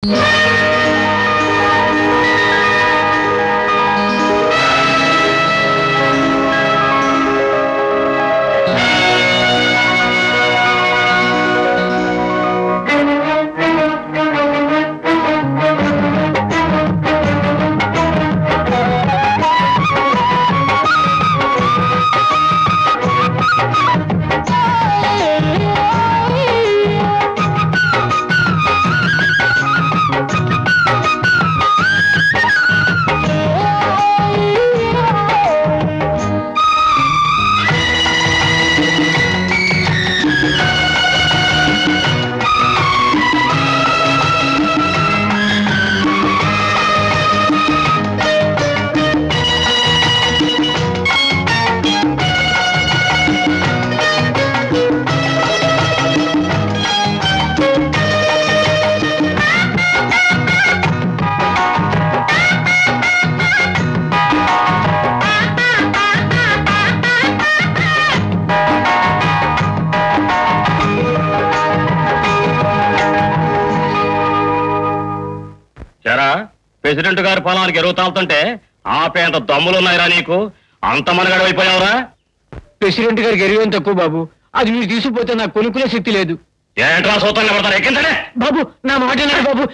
చరా president గారి పొలానికి ఎరువు తాగుతుంటే ఆపేంత దమ్ములున్నాయిరా నీకు అంత మనగడ అయిపోయావురా ప్రెసిడెంట్ గారికి ఎరివేం తక్కువ బాబు అది మీరు తీసుకుపోతే నాకు కొనుక్కునే శక్తి లేదు ఏంట్రా సూతంగా పడతారు ఎక్కించలే బాబు నా మాట వినండి బాబు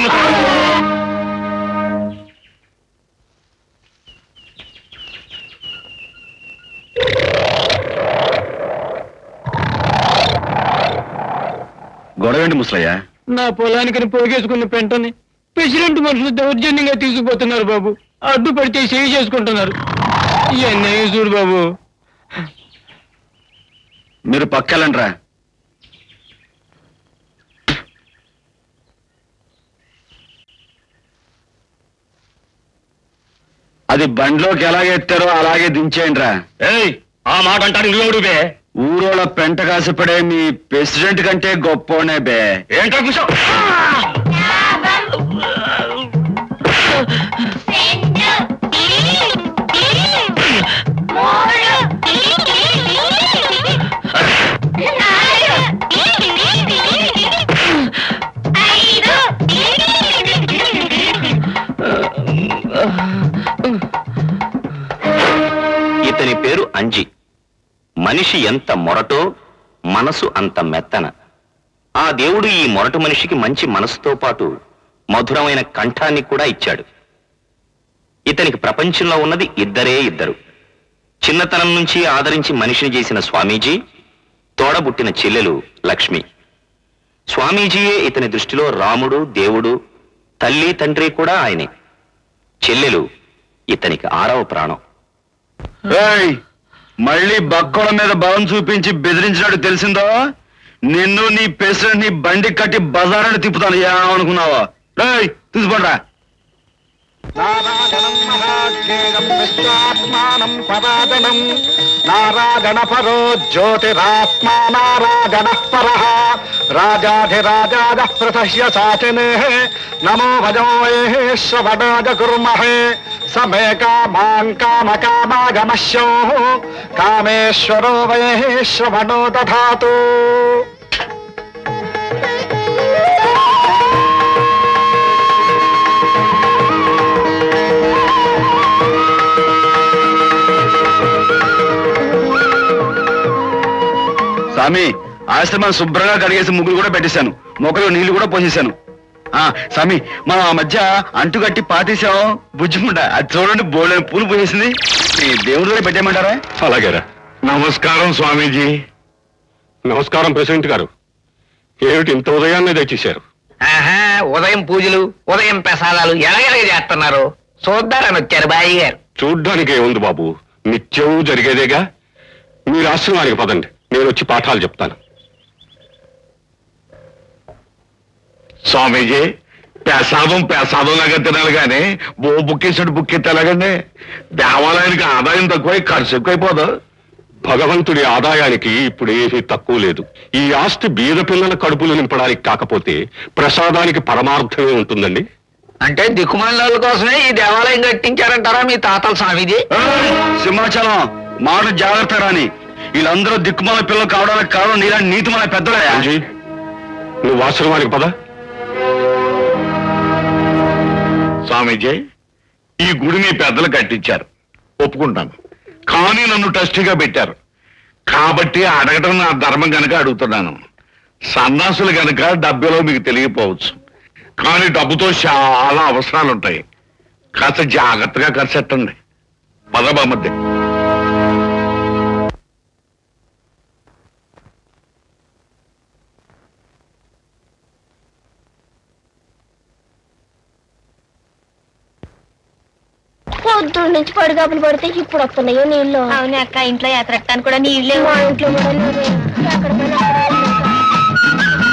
గొడవేంటి ముసలయ్య నా పొలానికి పోగేసుకున్న పెంటని ప్రెసిడెంట్ మనుషులు దౌర్జన్యంగా తీసుకుపోతున్నారు బాబు అడ్డుపడితే చేయి చేసుకుంటున్నారు ఈ అన్యాయం చూడు బాబు మీరు పక్కెళ్ళండ్రా అది బండిలోకి ఎలాగే ఎత్తారో అలాగే దించేయండి రా ఏయ్ ఆ మాట అంటాడు నువ్వు బే ఊరోళ్ళ పెంట కాసిపడే మీ ప్రెసిడెంట్ కంటే గొప్పోనే బే ఏంటో కూర్చో ఇతని పేరు అంజి మనిషి ఎంత మొరటో మనసు అంత మెత్తన ఆ దేవుడు ఈ మొరటు మనిషికి మంచి మనసుతో పాటు మధురమైన కంఠాన్ని కూడా ఇచ్చాడు ఇతనికి ప్రపంచంలో ఉన్నది ఇద్దరే ఇద్దరు చిన్నతనం నుంచి ఆదరించి మనిషిని చేసిన స్వామీజీ తోడబుట్టిన చెల్లెలు లక్ష్మి స్వామీజీయే ఇతని దృష్టిలో రాముడు దేవుడు తల్లి తండ్రి కూడా ఆయనే చెల్లెలు ఇతనికి ఆరవ ప్రాణం ఏయ్ మళ్ళీ బక్కోల మీద బలం చూపించి బెదిరించినట్టు తెలిసిందో నిన్ను నీ ప్రెసిడెంట్ ని బండి కట్టి బజారాన్ని తిప్పుతాను ఏమనుకున్నావా రేయ్ తీసుకోండి నారాయణం మహాజ్ఞేయం విశ్వాత్మానం పరాజనం నారాయణ పరో జ్యోతిరాత్మా నారాయణ పర రాజాధిరాజాజ ప్రసహ్య శాసనే నమో భజో ఏ శ్రవణాజ కుర్మహే సమే కామాం కామ కామాగమశ్యో కామేశ్వరో వై శ్రవణో దధాతు స్వామి ఆశ్రమం శుభ్రంగా కడిగేసి ముగ్గులు కూడా పెట్టేశాను మొక్కలు నీళ్లు కూడా పోసేశాను ఆ స్వామి మనం ఆ మధ్య అంటుకట్టి పాతేశాం బుజ్జిముండ అది చూడండి బోళ్ళని పూలు పోసేసింది ఈ దేవుడు కూడా పెట్టేయమంటారా అలాగేరా నమస్కారం స్వామీజీ నమస్కారం ప్రెసిడెంట్ గారు ఏమిటి ఇంత ఉదయాన్నే తెచ్చేశారు ఆహా ఉదయం పూజలు ఉదయం ప్రసాదాలు ఎలాగెలాగ చేస్తున్నారు చూద్దారని వచ్చారు బాయి గారు చూడ్డానికి ఏముంది బాబు నిత్యం జరిగేదేగా మీరు ఆశ్రమానికి పదండి నేను వచ్చి పాఠాలు చెప్తాను స్వామీజీ ప్రసాదం ప్రసాదం లాగా తినాలి కానీ బో బుక్కేసాడు బుక్కెత్తి ఎలాగండి దేవాలయానికి ఆదాయం తక్కువై ఖర్చు ఎక్కువైపోదు భగవంతుడి ఆదాయానికి ఇప్పుడు ఏమీ తక్కువ లేదు ఈ ఆస్తి బీద పిల్లల కడుపులు నింపడానికి కాకపోతే ప్రసాదానికి పరమార్థమే ఉంటుందండి అంటే దిక్కుమాల కోసమే ఈ దేవాలయం కట్టించారంటారా మీ తాతల స్వామీజీ సింహాచలం మాట జాగ్రత్త రాని వీళ్ళందరూ దిక్కుమాల పిల్లలు కావడానికి కారణం నీలాంటి నీతి మన పెద్దలయా అంజీ నువ్వు ఆశ్రమానికి పద స్వామీజీ ఈ గుడి మీ పెద్దలు కట్టించారు ఒప్పుకుంటాను కానీ నన్ను ట్రస్టీగా పెట్టారు కాబట్టి అడగటం నా ధర్మం గనక అడుగుతున్నాను సన్నాసులు గనక డబ్బులో మీకు తెలియపోవచ్చు కానీ డబ్బుతో చాలా అవసరాలు ఉంటాయి కాస్త జాగ్రత్తగా ఖర్చు పెట్టండి పదబామధ్య పొద్దు నుంచి పడిగాపులు పడితే ఇప్పుడు వస్తున్నాయో నీళ్ళు అవును అక్క ఇంట్లో యాత్రట్టాను కూడా నీళ్ళే మా ఇంట్లో కూడా నీళ్ళే. ఎక్కడ పోయినా అక్కడ నీళ్ళే.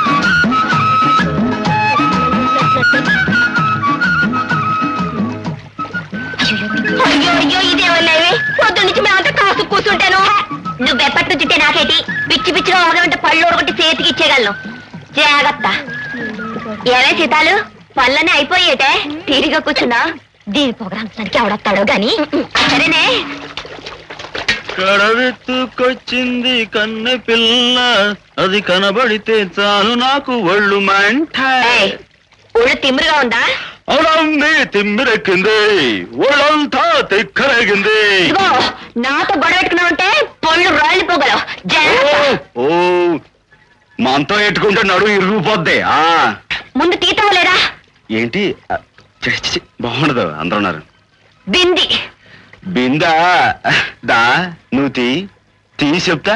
అయ్యో అయ్యో ఇదేమన్నావి పొద్దు నుంచి మేమంతా కాసు కూర్చుంటాను నువ్వెప్పటి నుంచి నాకేటి పిచ్చి పిచ్చిగా ఒకటి పళ్ళు ఒకటి చేతికి ఇచ్చేయగలను జాగ్రత్త ఏమే సీతాలు పళ్ళనే అయిపోయేటే తీరిగా కూర్చున్నా దీని పొగరాంచడానికి ఎవడొస్తాడో గాని సరేనే కడవెత్తుకొచ్చింది కన్నె పిల్ల అది కనబడితే చాలు నాకు ఒళ్ళు మంట ఏయ్, ఒళ్ళు తిమ్మురుగా ఉందా అవునమ్మి తిమ్మిరెక్కింది ఒళ్ళంతా తిక్కరేగింది ఇదిగో నాతో గొడవ పెట్టుకున్నావంటే పళ్ళు రాలిపోగలవు ఓ, జాగ్రత్త ఓ మనతో ఎట్టుకుంటే నడు ఇరిగిపోద్ది ఆ ముందు తీతావు లేదా ఏంటి ఆ, ఛీ, ఛీ, ఛీ, బాగుండదు అందరూ ఉన్నారు బింది బిందా దా నువ్వు తీ తీ చెప్తా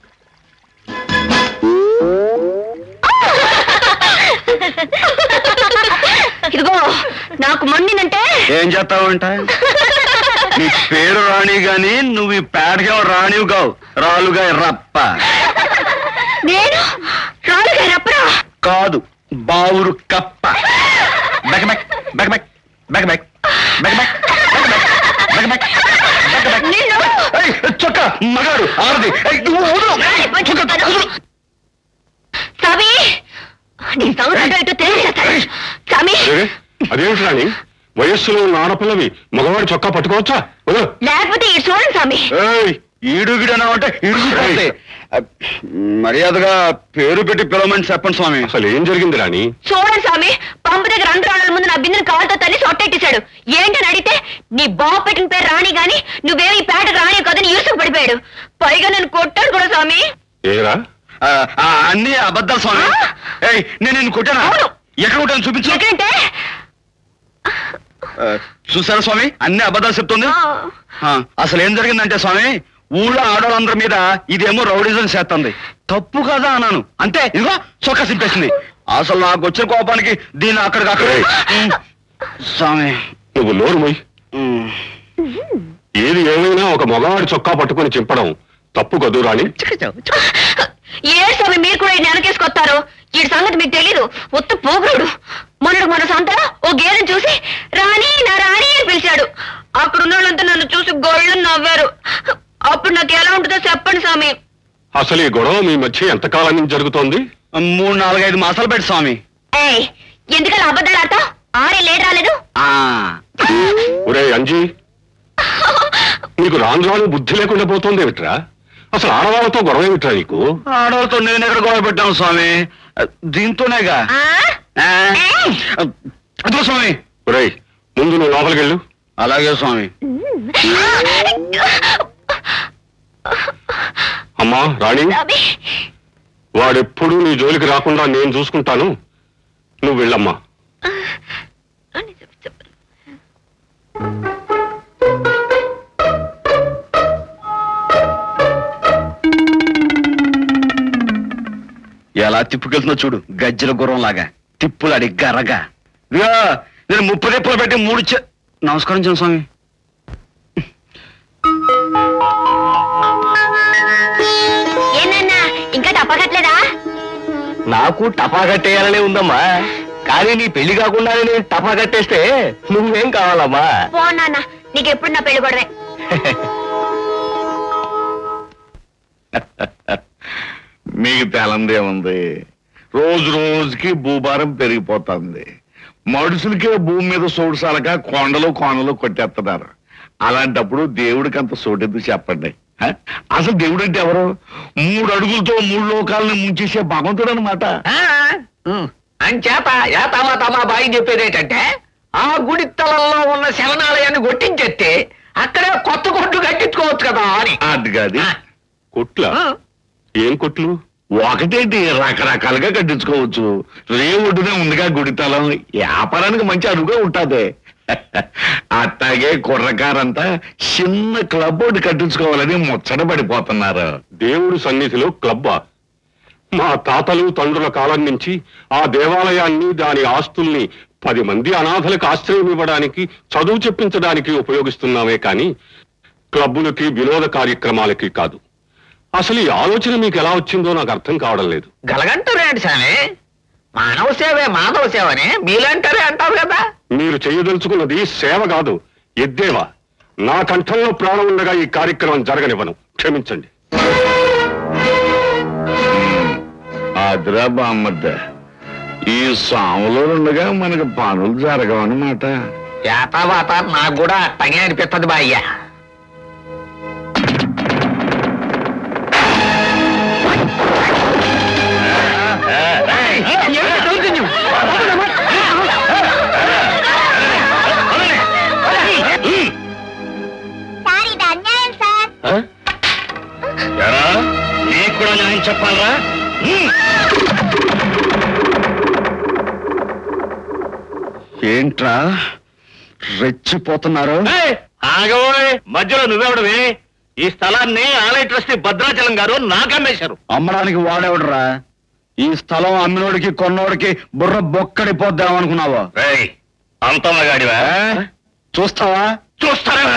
ఇదిగో నాకు మండిందంటే ఏం చేస్తావంట నీ పేరు రాణి గాని నువ్వు ఈ పేడగా రాణివి కావు రాలుగా రప్ప నేను రాలుగా రప్పరా కాదు బావురు కప్ప బెక్ బెక్ బెక్ బెక్ బెక్ బెక్ బెక్ బెక్ బెక్ బెక్ బెక్ బెక్ నిన్ను ఏయ్, చొక్క మగాడు ఆరది ఏయ్, నువ్వు వదులు. ఏయ్, చొక్క, వదులు. స్వామి నీ సంగతి అటో ఇటో తెలియజేస్తాను స్వామి అరే అదేమిటి రాణి వయస్సులో ఉన్న ఆడపిల్లవి మగవాడి చొక్కా పట్టుకోవచ్చా వదలు. లేకపోతే ఈ చూడండి స్వామి ఏయ్, ఈడు గిడనా అంటే ఇరుగుపోతే మర్యాదగా పేరు పెట్టి పిలవమని చెప్పండి స్వామి అసలు ఏం జరిగింది రాణి చూడండి స్వామి పంపు దగ్గర రెండు రాళ్ళ ముందు నా బిందుని కాలుతో తల్లి సొట్టెట్టేశాడు ఏంటని అడిగితే నీ బాబు పెట్టిన పేరు రాణి గాని నువ్వేమి ఈ పేట రాణి కదని ఇరుసుకు పడిపోయాడు పైగా నన్ను కొట్టాడు కూడా స్వామి ఏరా ఆ, ఆ, అన్ని అబద్ధాలు స్వామి ఆ? ఏయ్ నేను నిన్ను కొట్టానా అవును. ఎక్కడ కొట్టాను చూపించు ఎక్కడంటే ఆ, చూసారా స్వామి అన్ని అబద్ధాలు చెప్తుంది ఆ, ఆ, అసలు ఏం జరిగిందంటే స్వామి ఊళ్ళో ఆడవాళ్ళందరి మీద ఇదేమో రౌడిజం చేస్తుంది తప్పు కదా అన్నాను అంతే ఇదిగో చొక్కా సింపేసింది అసలు నాకు వచ్చిన కోపానికి దీన్ని అక్కడికి అక్కడ స్వామి నువ్వు నోరు మొయ్ ఉమ్. ఏది ఏమైనా ఒక మగవాడి చొక్కా పట్టుకొని చింపడం తప్పు కదూ రాణి ఏ స్వామి మీరు కూడా ఈ వెనకేసుకొస్తారు ఈ సంగతి మీకు తెలీదు ఒత్తు పోగుడు మొన్నడు మన సంతలో ఓ గేదెని చూసి రాణి నా రాణి అని పిలిచాడు అక్కడ ఉన్న వాళ్ళంతా నన్ను చూసి గొళ్ళు నవ్వారు అప్పుడు నాకు ఎలా ఉంటుందో చెప్పండి స్వామి అసలు ఈ గొడవ మీ మధ్య ఎంతకాలం నుంచి జరుగుతోంది మూడు నాలుగైదు మాసాలు పెట్టి స్వామి ఏయ్ ఎందుకలా అబద్ధాలు ఆడతావు ఆరే లేట్ రాలేదు ఆ ఒరే అంజీ నీకు రాను రాను బుద్ధి లేకుండా పోతుంది ఏమిట్రా అసలు ఆడవాళ్ళతో గొడవ ఏమిట్రా నీకు ఆడవాళ్ళతో నేను ఎక్కడ గొడవ పెట్టాను స్వామి దీంతోనేగా ఆ? ఆ. ఏయ్! అదిగో స్వామి ఒరేయ్ ముందు నువ్వు లోపలికి వెళ్ళు అలాగే స్వామి అమ్మా రాణి స్వామి వాడెప్పుడు నీ జోలికి రాకుండా నేను చూసుకుంటాను నువ్వు వెళ్ళమ్మా ఎలా తిప్పుకెళ్తుందో చూడు గజ్జల గుర్రం లాగా తిప్పులాడి గరగా ఇదిగో నేను ముప్పై తిప్పులు పెట్టి మూడు చె- నమస్కారం చిన్న స్వామి ఏందన్నా ఇంకా తప్పకట్లేదా నాకు టపా కట్టేయాలనే ఉందమ్మా కానీ నీ పెళ్లి కాకుండానే నేను టపా కట్టేస్తే నువ్వేం కావాలమ్మా పో నాన్న నీకెప్పుడు నా పెళ్లి గొడవే మీకు తెలందే ఉంది రోజు రోజుకి భూభారం పెరిగిపోతుంది మనుషులకే భూమి మీద సోడుసాలక కొండలు కోనలు కొట్టేస్తున్నారు అలాంటప్పుడు దేవుడికి అంత సోటెందుకు చెప్పండి హ? అసలు దేవుడు అంటే ఎవరు మూడు అడుగులతో మూడు లోకాలను ముంచేసే భగవంతుడు అనమాట అంచేత యాతామా తమా బాయి చెప్పేది ఏంటంటే ఆ గుడి తలంలో ఉన్న శవనాలయాన్ని కొట్టించేస్తే అక్కడే కొత్త కొట్టు కట్టించుకోవచ్చు కదా అని అది కాదు ఆ, కొట్ల ఆ, ఏం కొట్లు ఒకటేంటి రకరకాలుగా కట్టించుకోవచ్చు రేవుడునే ఉందిగా గుడితలం వ్యాపారానికి మంచి అరుగా ఉంటాది అట్టాగే కుర్రకారంతా చిన్న క్లబ్ ఒకటి కట్టించుకోవాలని ముచ్చట పడిపోతున్నారు దేవుడి సన్నిధిలో క్లబ్బా మా తాతలు తండ్రుల కాలం నుంచి ఆ దేవాలయాన్ని దాని ఆస్తుల్ని పది మంది అనాథలకు ఆశ్రయం ఇవ్వడానికి చదువు చెప్పించడానికి ఉపయోగిస్తున్నామే కానీ క్లబ్బులకి వినోద కార్యక్రమాలకి కాదు అసలు ఈ ఆలోచన మీకు ఎలా వచ్చిందో నాకు అర్థం కావడం లేదు గలగంటారేంటి స్వామి మానవ సేవే మాధవ సేవని మీలంటారే అంటారు కదా మీరు చేయదలుచుకున్నది సేవ కాదు ఎద్దేవా నా కంఠంలో ప్రాణం ఉండగా ఈ కార్యక్రమం జరగనివ్వను క్షమించండి అదిరా బామ్మద్ద ఈ సాములో ఉండగా మనకి పనులు జరగవన్నమాట యాతావాత నాకు కూడా అట్టగే అనిపిస్తుంది బాయ్య సార్ ఇది అన్యాయం సార్ నీకు కూడా న్యాయం చెప్పాలరా ఏంట్రా రెచ్చిపోతున్నారు ఆగబోయ్ మధ్యలో నువ్వెవడవి ఈ స్థలాన్ని ఆలయ ట్రస్టీ భద్రాచలం గారు నాకమ్మేశారు అమ్మడానికి వాడేవడరా ఈ స్థలం అమ్మినోడికి కొన్నోడికి బుర్ర బొక్కడిపోద్దాం అనుకున్నావా రేయ్ అంతమ్మగాడివా చూస్తావా చూస్తారా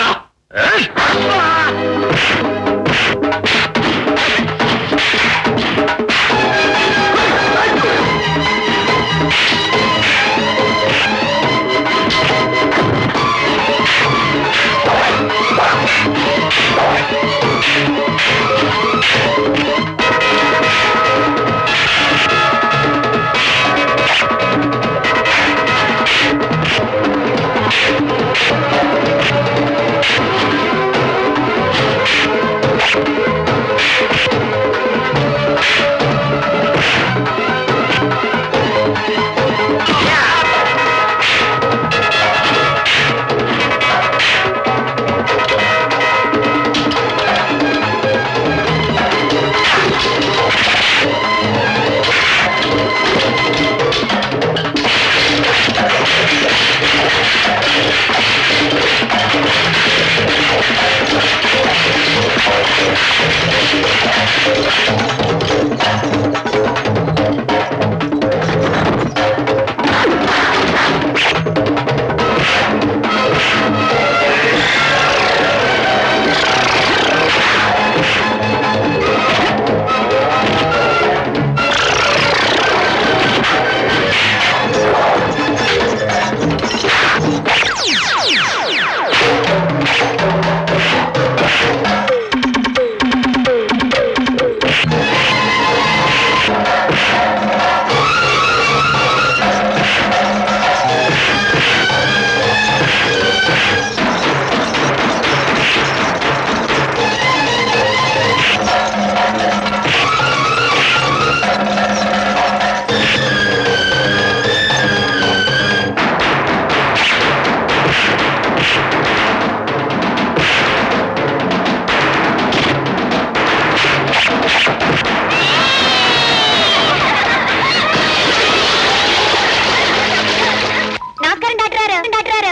నమస్కారం డాక్టర్ గారు డాక్టర్ గారు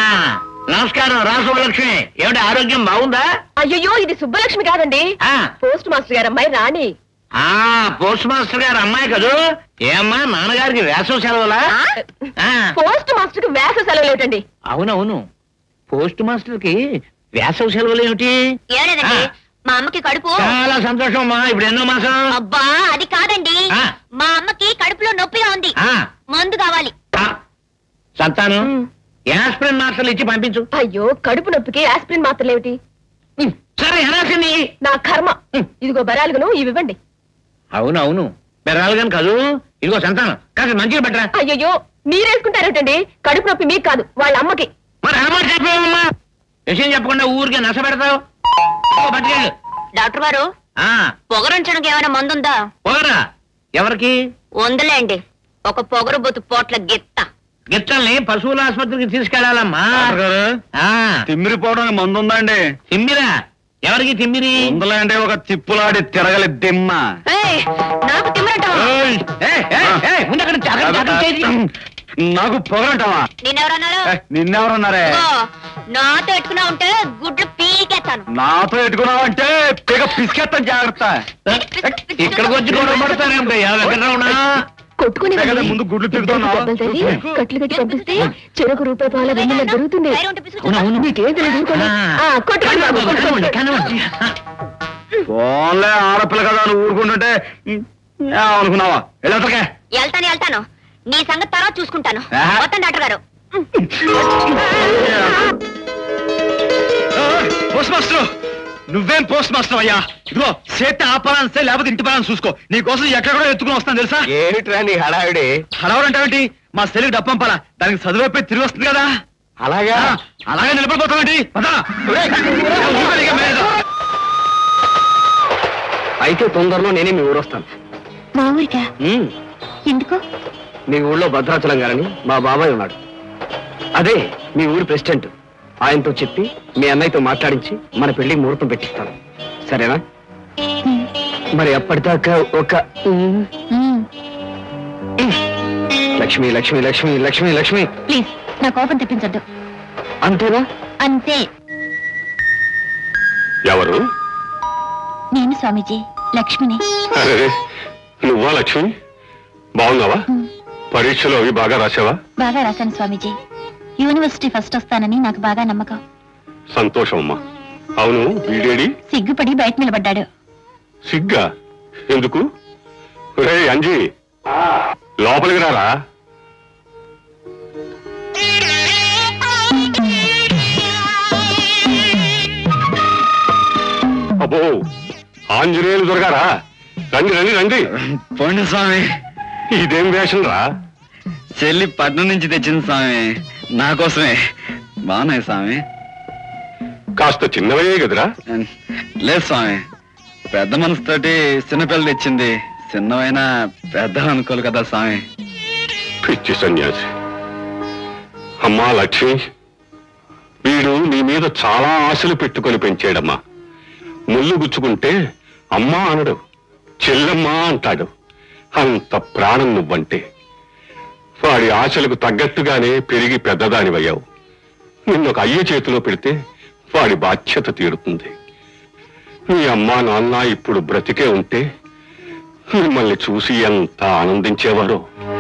నమస్కారం రాసవలక్ష్మి ఏమిటి ఆరోగ్యం బాగుందా అయ్యో ఇది సుబ్బలక్ష్మి కాదండి ఆ, పోస్ట్ మాస్టర్ గారు అమ్మాయి రాణి ఆ పోస్ట్ మాస్టర్ గారు అమ్మాయి కదూ ఏమ్మా నాన్నగారికి వేసవి సెలవులా ఆ, పోస్ట్ మాస్టర్ కి వేస సెలవులు ఏమిటండి అవునవును పోస్ట్ మాస్టర్ కి వేసవి సెలవులు ఏమిటి ఏలేదండి ఆ. మా అమ్మకి కడుపు చాలా సంతోషం అమ్మా ఇప్పుడు ఎన్నో మాసం అబ్బా అది కాదండి ఆ. మా అమ్మకి కడుపులో నొప్పిగా ఉంది ఆ, మందు కావాలి ఆ. సంతానం యాస్ప్రిన్ మాస్టర్లు ఇచ్చి పంపించు అయ్యో కడుపు నొప్పికి ఆస్పిరిన్ మాత్రలు ఏమిటి ఉమ్, సరే ఎనాల్సింది నా కర్మ ఇదిగో బరాలుగును ఇవి ఇవ్వండి అవునవును బెరాలుగాని కాదు ఇదిగో సంతానం కాస్త మంచిగా పెట్టరా అయ్యయ్యో మీరేసుకుంటారేమిటండి కడుపు నొప్పి మీకు కాదు వాళ్ళ అమ్మకి మరి అలవాటు చెప్పేవమ్మా విషయం చెప్పకుండా ఊరికే నశ పెడతావు ఇదిగో పట్టుకెళ్ళు డాక్టర్ గారు ఆ, పొగరుంచడానికి ఏమైనా మందు ఉందా పోగరా ఎవరికి ఉందిలేండి ఒక పొగరు బొత్తు పోట్ల గిత్త గిత్తల్ని పశువుల ఆసుపత్రికి తీసుకెళ్లాలమ్మా డాక్టర్ గారు ఆ, తిమ్మిరిపోవడానికి మందు ఉందా అండి తిమ్మిరా ఎవరికి తిమ్మిరి ఉందలే అంటే ఒక తిప్పులాడి తిరగలి దిమ్మ ఏయ్, నాకు తిమ్మరంటావా ఏయ్! ఏయ్, ఏయ్, ఏయ్, ముందు అక్కడ జాగ్రత్త, జాగ్రత్త చేయి. నాకు పొగరంటావా నిన్నెవరన్నారు ఏ, నిన్నెవరన్నారే ఇదిగో, నాతో ఎట్టుకున్నా ఉంటే గుడ్లు పీకేస్తాను నాతో ఎట్టుకున్నావు అంటే పిగ పిసికేస్తాను జాగ్రత్త ఇక్కడికి వచ్చి గొడవ పడతారేమిటయ్యా వెంకటరమణ కొట్టుకుని పిగలే ముందు గుడ్లు పీకుతున్నావు కట్లు కట్టి పంపిస్తే చెరకు రూపాయి పాల వెన్నెల దొరుకుతుంది వేరే ఉంటే పిసుకు అవును, అవును. మీకేం తెలియదు ఊరుకోండి. ఆ, కొట్టుకోండి బాబు, కొట్టుకోండి. కనవండి. ఫోన్లే ఆడపిల్ల కదా అని ఊరుకుంటుంటే ఉమ్, ఏమనుకున్నావా వెళ్ళకే వెళ్తాను వెళ్తాను నీ సంగతి తర్వాత చూసుకుంటాను ఆహా. మొత్తం డాక్టర్ గారు పోస్ట్ మాస్టర్ నువ్వేం పోస్ట్ మాస్టర్ అయ్యా ఇదిగో చేతి ఆపాలనిస్తే లేకపోతే ఇంటి పడాలని చూసుకో నీ కోసం ఎక్కడ కూడా ఎత్తుకుని వస్తాను తెలుసా ఏమిట్రా నీ హడావిడి హడావడంటావేంటి మా సెల్లికి డప్పంపాలా దానికి చదువైపోయి తిరిగి వస్తుంది కదా అలాగా ఆ, అలాగే నిలబడిపోతావేంటి పద. ఊరికే మీద. అయితే తొందరలో నేనే మీ ఊరు వస్తాను మా ఊరికా ఉమ్, ఎందుకు మీ ఊళ్ళో భద్రాచలం గారని మా బాబాయ్ ఉన్నాడు అదే మీ ఊరి ప్రెసిడెంట్ ఆయనతో చెప్పి మీ అన్నయ్యతో మాట్లాడించి మన పెళ్లి ముహూర్తం పెట్టిస్తాను సరేనా మరి అప్పటిదాకా ఒక ఉమ్, లక్ష్మి లక్ష్మి లక్ష్మి లక్ష్మి లక్ష్మి ప్లీజ్ నా కోపం తెప్పించొద్దు అంతేనా అంతే ఎవరు నేను స్వామీజీ లక్ష్మిని అరే నువ్వా లక్ష్మి బాగున్నావా పరీక్షలు అవి బాగా రాసావా బాగా రాశాను స్వామీజీ యూనివర్సిటీ ఫస్ట్ వస్తానని నాకు బాగా నమ్మకం సంతోషం అమ్మా అవును వీడేడి సిగ్గుపడి బయట నిలబడ్డాడు సిగ్గా ఎందుకు రే అంజీ లోపలికి రారా అబ్బో ఆంజనేయులు దొరగారా రండి రండి రండి పోండి స్వామి ఇదేం వేషం రా చెల్లి పట్నం నుంచి తెచ్చింది స్వామి నా కోసమే బాగున్నాయి స్వామి కాస్త చిన్నవయ్యే కదరా లేదు స్వామి పెద్ద మనసుతోటి చిన్నపిల్ల తెచ్చింది చిన్నవైనా పెద్ద అనుకోలు కదా స్వామి పిచ్చి సన్యాసి అమ్మా లక్ష్మి వీడు నీ మీద చాలా ఆశలు పెట్టుకొని పెంచాడమ్మా ముళ్ళు గుచ్చుకుంటే అమ్మా అనడు చెల్లమ్మా అంటాడు అంత ప్రాణం నువ్వంటే వాడి ఆశలకు తగ్గట్టుగానే పెరిగి పెద్దదానివయ్యావు నిన్నొక అయ్య చేతిలో పెడితే వాడి బాధ్యత తీరుతుంది మీ అమ్మా నాన్న ఇప్పుడు బ్రతికే ఉంటే మిమ్మల్ని చూసి ఎంత ఆనందించేవారో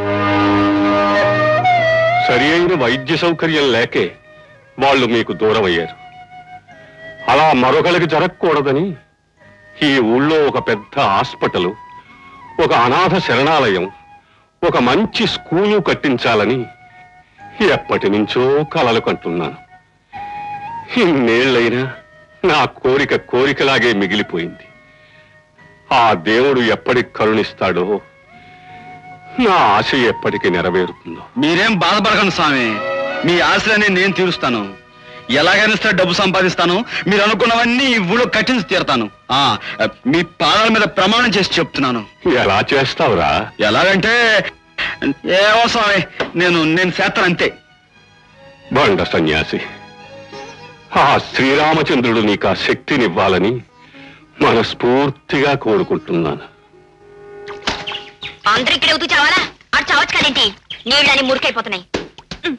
సరి అయిన వైద్య సౌకర్యం లేకే వాళ్ళు మీకు దూరం అయ్యారు అలా మరొకరికి జరగకూడదని ఈ ఊళ్ళో ఒక పెద్ద హాస్పిటల్ ఒక అనాథ శరణాలయం ఒక మంచి స్కూలు కట్టించాలని ఎప్పటి నుంచో కలలు కంటున్నాను ఇన్నేళ్లైనా నా కోరిక కోరికలాగే మిగిలిపోయింది ఆ దేవుడు ఎప్పటికి కరుణిస్తాడో నా ఆశ ఎప్పటికి నెరవేరుతుందో మీరేం బాధపడకండి స్వామి మీ ఆశలన్నీ నేను తీరుస్తాను ఎలాగైనా సరే డబ్బు సంపాదిస్తాను మీరు అనుకున్నవన్నీ ఈ ఊళ్ళో కట్టించి తీరుతాను ఆ మీ పాదాల మీద ప్రమాణం చేసి చెప్తున్నాను ఎలా చేస్తావురా ఎలాగంటే ఏవో స్వామి నేను నేను చేస్తాను అంతే బండ సన్యాసి ఆ శ్రీరామచంద్రుడు నీకు ఆ శక్తినివ్వాలని మనస్ఫూర్తిగా కోరుకుంటున్నాను అందరూ ఇక్కడ అవుతూ చావాలా అటు చావచ్చు కదేంటి నీళ్ళని మురికైపోతున్నాయి ఉమ్.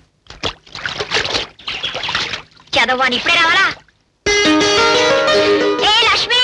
చదవాని ఇప్పుడే రావాలా ఏ లక్ష్మి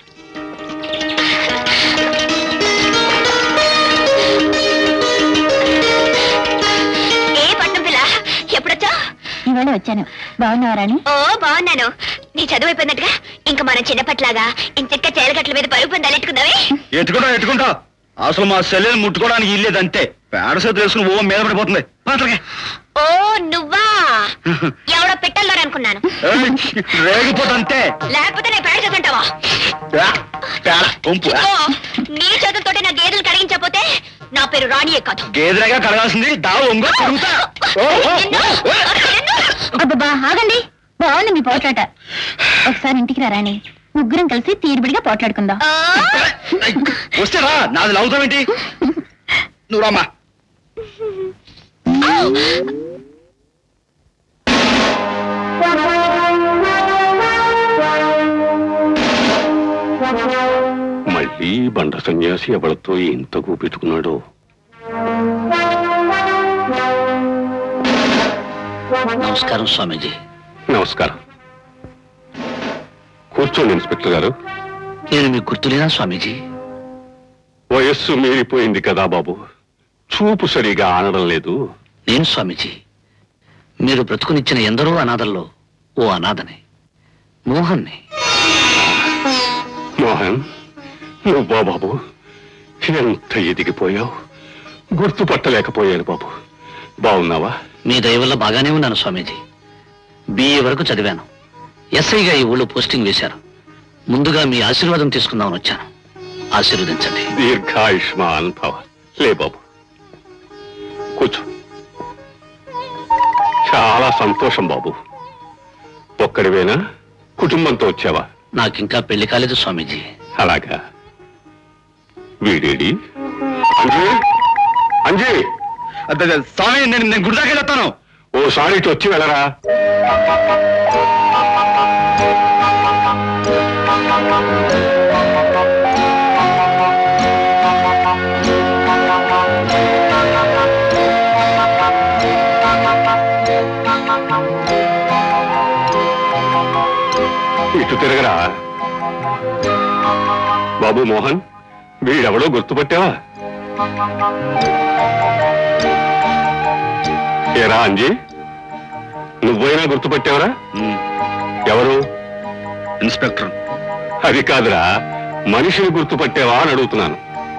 ఏ పట్నం పిల్ల ఎప్పుడొచ్చా ఇవాళ వచ్చాను బాగున్నావా రాణి ఓ బాగున్నాను నీ చదువు అయిపోయినట్టుగా ఇంకా మనం చిన్నప్పట్లాగా ఇంచక్క చేలగట్ల మీద పరుపు తలెట్టుకుందామే ఎట్టుకుంటా ఎట్టుకుంటా అసలు మా సెల్లెని ముట్టుకోవడానికి ఇల్లేదు అంతే పేడ చేతులు వేసుకుని ఓ మీద పడిపోతుంది పాత్రకే ఓ నువ్వా ఎవడో పెట్టల్లో అనుకున్నాను రేగిపోతా అంతే లేకపోతే నేను పేడ చేస్తుంటావా పే- పేడ పంపు ఓ నీ చేతులతోటి నా గేదెలు కడిగించకపోతే నా పేరు రాణియే కాదు గేదెలాగా కడగాల్సింది దావు ఒంగో తిరుగుతా ఓ, ఓ, నిన్ను, ఓ, ఓ. నిన్ను. అబ్బబ్బా ఆగండి బాగుంది మీ పోట్లాట ఒకసారి ఇంటికి రా రాణి ముగ్గురం కలిసి తీరుబడిగా పోట్లాడుకుందాం ఆ, వస్తే రా నాది లవుతావేంటి నువ్వు రామ్మా మళ్ళీ బండ సన్యాసి ఎవరితో ఎంత కూపెట్టుకున్నాడో నమస్కారం స్వామీజీ నమస్కారం కూర్చోండి ఇన్స్పెక్టర్ గారు నేను మీకు గుర్తులేనా స్వామీజీ వయస్సు మీరిపోయింది కదా బాబు చూపు సరిగా ఆనడం లేదు నేను స్వామీజీ మీరు బ్రతుకునిచ్చిన ఎందరో అనాథల్లో ఓ అనాథని మోహన్ని మోహన్ నువ్వా బాబు ఎంత ఎదిగిపోయావు గుర్తుపట్టలేకపోయాను బాబు బాగున్నావా మీ దయ వల్ల బాగానే ఉన్నాను స్వామీజీ బిఏ వరకు చదివాను ఎస్ఐగా ఈ ఊళ్ళో పోస్టింగ్ వేశారు ముందుగా మీ ఆశీర్వాదం తీసుకుందామని వచ్చాను ఆశీర్వదించండి దీర్ఘాయుష్మాన్ భవ లే బాబు కూర్చో చాలా సంతోషం బాబు ఒక్కడివేనా కుటుంబంతో వచ్చావా నాకింకా పెళ్లి కాలేదు స్వామీజీ అలాగా వీడేడి అంజీ అంజీ అదే, అదే, స్వామి నేను నేను గుడి దాకా వెళ్తాను ఓసారి ఇటు వచ్చి వెళ్ళరా ఇటు తిరగరా బాబు మోహన్ వీడెవడో గుర్తుపట్టావా ఏరా అంజీ నువ్వైనా గుర్తుపట్టావరా ఎవరు ఇన్స్పెక్టర్ అది కాదురా మనిషిని గుర్తుపట్టావా అని అడుగుతున్నాను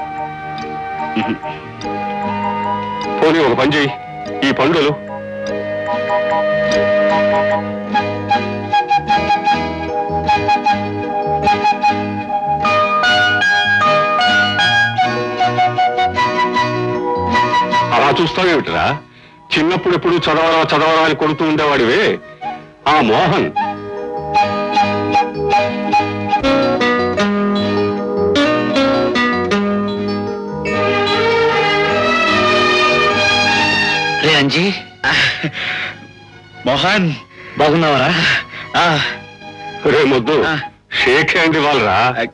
పోనీ ఒక పని చెయ్యి ఈ పండుగలు అలా చూస్తావేమిట్రా చిన్నప్పుడు ఎప్పుడు చదవరా చదవరా అని కొడుతూ ఉండేవాడివే ఆ మోహన్ రే అంజీ మోహన్ బాగున్నావరా ఆ, రే ముద్దు ఆ. షేక్ హ్యాండ్ ఇవ్వాలరా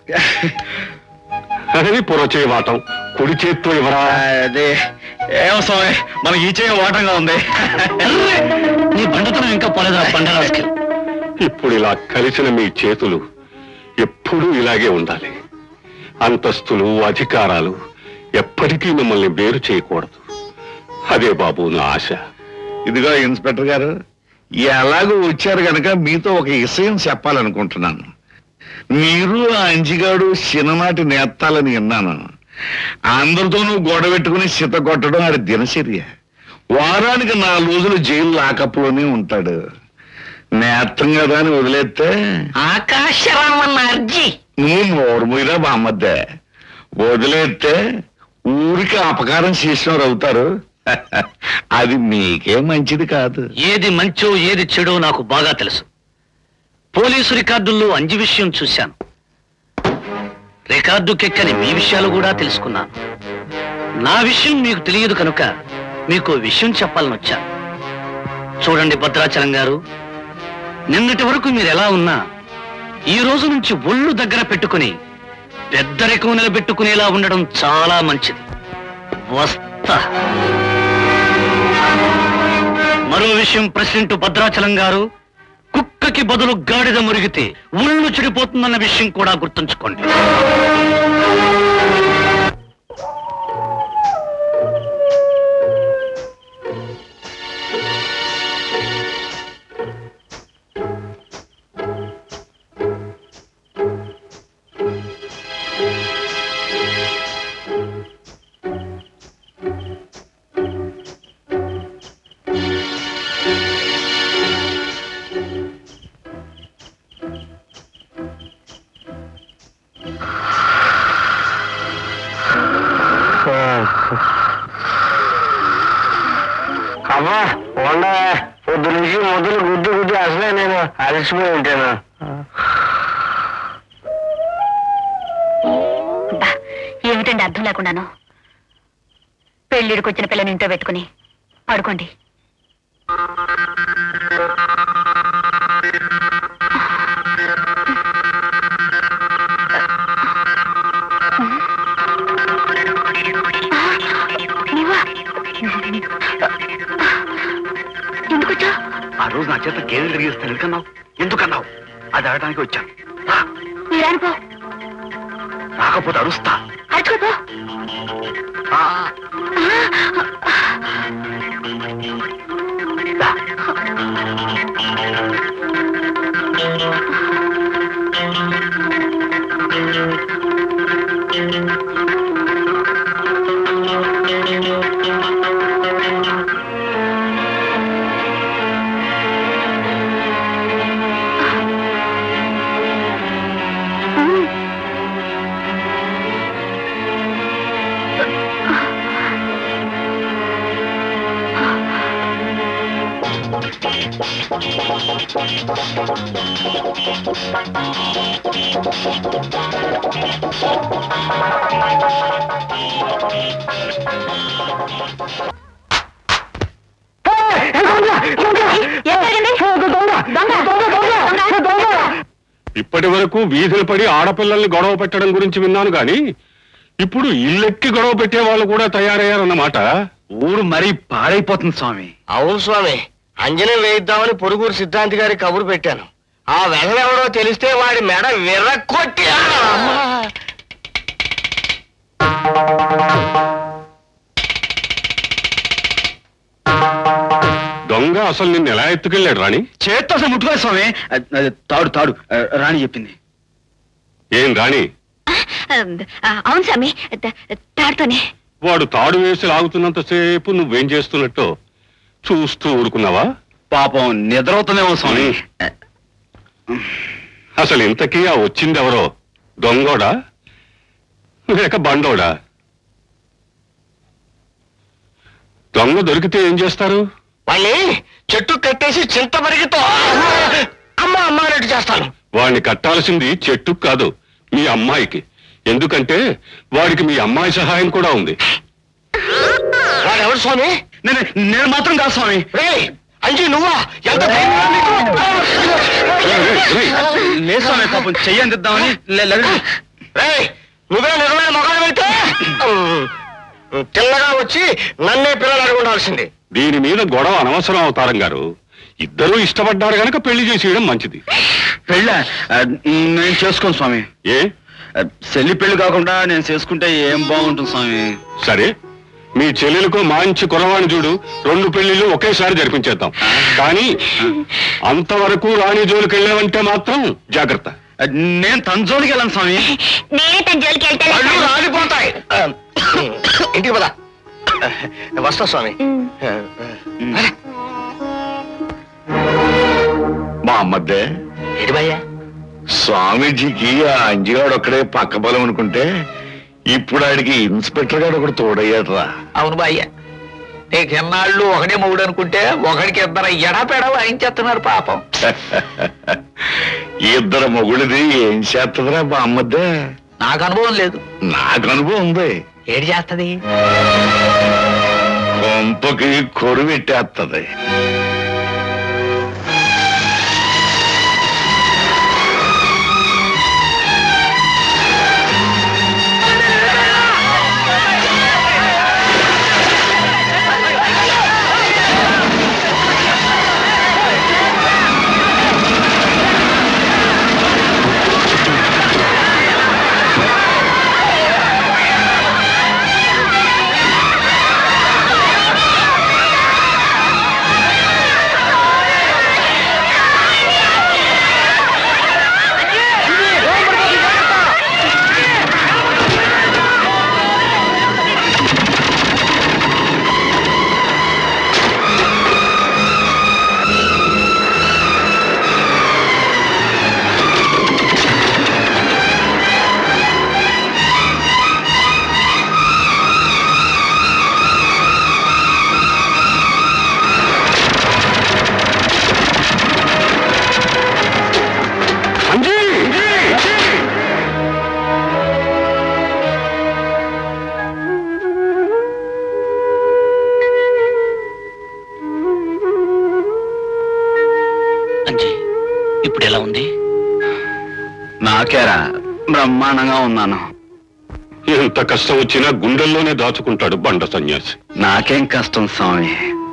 అది పొరచేయి వాటం కుడి చేత్తో ఇవ్వరా అదే ఏమో స్వామి మనకి ఈ చేయ ఓటంగా ఉంది నీ బండతనం ఇంకా పోలేదా బండరాజుకి ఇప్పుడు ఇలా కలిసిన మీ చేతులు ఎప్పుడూ ఇలాగే ఉండాలి అంతస్తులు అధికారాలు ఎప్పటికీ మిమ్మల్ని వేరు చేయకూడదు అదే బాబు నా ఆశ ఇదిగో ఇన్స్పెక్టర్ గారు ఎలాగో వచ్చారు గనక మీతో ఒక విషయం చెప్పాలనుకుంటున్నాను మీరు ఆ అంజిగాడు చిన్ననాటి నేత్తాలని విన్నాను అందరితోనూ గొడవ పెట్టుకుని సిత కొట్టడం ఆడి దినచర్య వారానికి నాలుగు రోజులు జైలు లాకప్లోనే ఉంటాడు నేత్తం కదా అని వదిలేస్తే ఆకాశరామన్న అర్జీ నువ్వు నోరు మీరా బామ్మద్దే వదిలేస్తే ఊరికి అపకారం చేసిన వారు అవుతారు అది మీకే మంచిది కాదు ఏది మంచో ఏది చెడో నాకు బాగా తెలుసు పోలీసు రికార్డుల్లో అంజి విషయం చూశాను రికార్డుకెక్కని మీ విషయాలు కూడా తెలుసుకున్నాను నా విషయం మీకు తెలియదు కనుక మీకు ఓ విషయం చెప్పాలని వచ్చాను చూడండి భద్రాచలం గారు నిన్నటి వరకు మీరు ఎలా ఉన్నా ఈ రోజు నుంచి ఒళ్ళు దగ్గర పెట్టుకుని పెద్దరికం నిలబెట్టుకునేలా ఉండడం చాలా మంచిది వస్తా మరో విషయం ప్రెసిడెంట్ భద్రాచలం గారు కుక్కకి బదులు గాడిద మురిగితే ఒళ్ళు చెడిపోతుందన్న విషయం కూడా గుర్తుంచుకోండి అమ్మా ఉండ పొద్దు నుంచి మొదలు గుద్దు గుద్దు అసలే నేను అలసిపోయి ఉంటాను బా, ఏమిటండి అర్థం లేకుండాను పెళ్ళిడికి వచ్చిన పిల్లని ఇంట్లో పెట్టుకుని పడుకోండి నువ్వా? ఎందుకు వచ్చావు ఆ రోజు నా చేత గేదెలు తిరిగిస్తాను ఎందుకన్నావు ఎందుకన్నావు అది అడగడానికి వచ్చాను రా, మీరు అనుకో రాకపోతే అరుస్తా అడుచుకోపో ఆ, దా. ఇప్పటి వరకు వీధులు పడి ఆడపిల్లల్ని గొడవ పెట్టడం గురించి విన్నాను గాని ఇప్పుడు ఇల్లెక్కి గొడవ పెట్టే వాళ్ళు కూడా తయారయ్యారన్నమాట ఊరు మరీ పాడైపోతుంది స్వామి అవును స్వామి అంజనం వేయిద్దామని పొరుగురు సిద్ధాంతి గారి కబురు పెట్టాను ఆ వెధవెవడో తెలిస్తే వాడి మెడ విర్రకొట్టి అమ్మా! దొంగ అసలు నిన్ను ఎలా ఎత్తుకెళ్ళాడు రాణి చేత్తో అసలు ముట్టుకోదు స్వామి అది- అది తాడు తాడు ఆ, రాణి చెప్పింది ఏం రాణి అవును స్వామి త- తాడుతోనే వాడు తాడు వేసి లాగుతున్నంతసేపు నువ్వేం చేస్తున్నట్టు చూస్తూ ఊరుకున్నావా పాపం నిద్రవుతుందేమో స్వామి అసలు ఇంతకీ ఆ వచ్చిందెవరో దొంగోడా లేక బండోడా దొంగ దొరికితే ఏం చేస్తారు వాణ్ణి చెట్టు కట్టేసి చింత మరిగితో అమ్మ అమ్మ అన్నట్టు చేస్తాను వాడిని కట్టాల్సింది చెట్టు కాదు మీ అమ్మాయికి ఎందుకంటే వాడికి మీ అమ్మాయి సహాయం కూడా ఉంది వాడెవడు స్వామి నేను నేను మాత్రం కాదు స్వామి రే అంజీ నువ్వా ఎంత ధైర్యం నీకు? రేయ్, రేయ్, లేదు స్వామి పాపం చెయ్యి అందిద్దామని లే- లేదు. రేయ్, నువ్వే నిజమైన మగాడు వెళ్తే తిన్నగా వచ్చి నన్నే పిల్లలు అడిగి ఉండాల్సింది దీని మీద గొడవ అనవసరం అవతారం గారు ఇద్దరూ ఇష్టపడ్డారు గనక పెళ్లి చేసేయడం మంచిది పెళ్ళ ఆ, నేను చేసుకోను స్వామి ఏ ఆ, చెల్లి పెళ్లి కాకుండా నేను చేసుకుంటే ఏం బాగుంటుంది స్వామి సరే మీ చెల్లెలకు మంచి కురవాణి చూడు రెండు పెళ్లిళ్ళు ఒకేసారి జరిపించేద్దాం కానీ అంతవరకు రాణి జోలికి వెళ్ళావంటే మాత్రం జాగ్రత్త ఆ, నేను తన జోలికి వెళ్ళను స్వామి నేనే తన జోలికి వెళ్తా కళ్ళు రాలిపోతాయి ఇంటికి పద వస్తా స్వామి మా అమ్మద్దే ఏంటి భయ్యా స్వామీజీకి ఆ అంజిగాడు ఒక్కడే పక్క బలం అనుకుంటే ఇప్పుడు ఆడికి ఇన్స్పెక్టర్ గారు ఒకడు తోడయ్యాడ్రా అవును బాయ్య నీకెన్నాళ్ళు ఒకడే మొగుడు అనుకుంటే ఒకడికి ఇద్దరు ఎడపెడ వాయించేస్తున్నారు పాపం ఇద్దరు మొగుడిది ఏం చేస్తుందిరా మా అమ్మద్దే నాకు అనుభవం లేదు నాకు అనుభవం ఉంది ఏడు చేస్తది కొంపకి కొరువెట్టేస్తుంది ఆ ఎలా ఉంది నాకేరా బ్రహ్మాండంగా ఉన్నాను ఎంత కష్టం వచ్చినా గుండెల్లోనే దాచుకుంటాడు బండ సన్యాసి నాకేం కష్టం స్వామి